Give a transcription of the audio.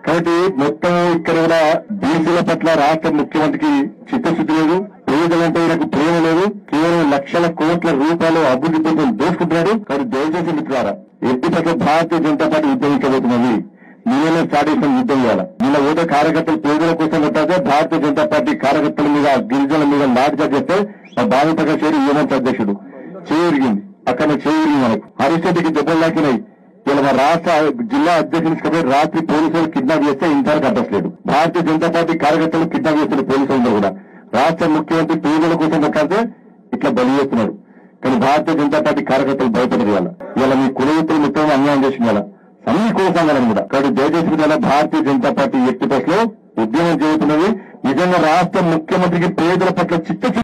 కాబట్టి మొత్తం ఇక్కడ కూడా బీసీల పట్ల రాష్ట్ర ముఖ్యమంత్రికి చిత్తశుద్ధి లేదు పేదలంటే ఈయనకు ప్రేమ లేదు కేవలం లక్షల కోట్ల రూపాయలు అభివృద్ధి కోసం దోసుకుంటున్నాడు కానీ దయచేసి మిత్రులారా ఎట్టి పట్ల భారతీయ జనతా పార్టీ ఉద్యమించబోతున్నది నిన్ననే స్టార్ట్ చేసిన యుద్ధం చేయాలి నిన్న ఓటే కార్యకర్తలు పేదల కోసం కొట్టాక భారతీయ జనతా పార్టీ కార్యకర్తల మీద గిరిజనుల మీద నాటుగా చేస్తే మా బాబు ప్రకాష్ గారు యువమంత్రి అధ్యక్షుడు చేయరిగింది అక్కడ చేయరిగింది మనకు హరీష్ రెడ్డికి దెబ్బలు లాకినాయి ఇలా మా రాష్ట్ర జిల్లా అధ్యక్షుని తీసుకుపోయి రాత్రి పోలీసులు కిడ్నాప్ చేస్తే ఇంతవరకు అడ్డట్లేదు భారతీయ జనతా పార్టీ కార్యకర్తలు కిడ్నాప్ చేస్తున్న పోలీసులందరూ కూడా రాష్ట్ర ముఖ్యమంత్రి పేదల కోసం కొట్టాడితే ఇట్లా బలి చేస్తున్నాడు కానీ భారతీయ జనతా పార్టీ కార్యకర్తలు భయపడరు ఇవాళ ఇవాళ మీ కులవృత్తులు మొత్తం అన్యాయం చేసిన ఇవాళ అన్ని కుల సంఘాలను కూడా కాబట్టి దయచేసి ఇవాళ భారతీయ జనతా పార్టీ ఎట్టి బస్సులో ఉద్యమం చేస్తున్నది నిజంగా రాష్ట్ర ముఖ్యమంత్రికి పేదల పట్ల చిత్త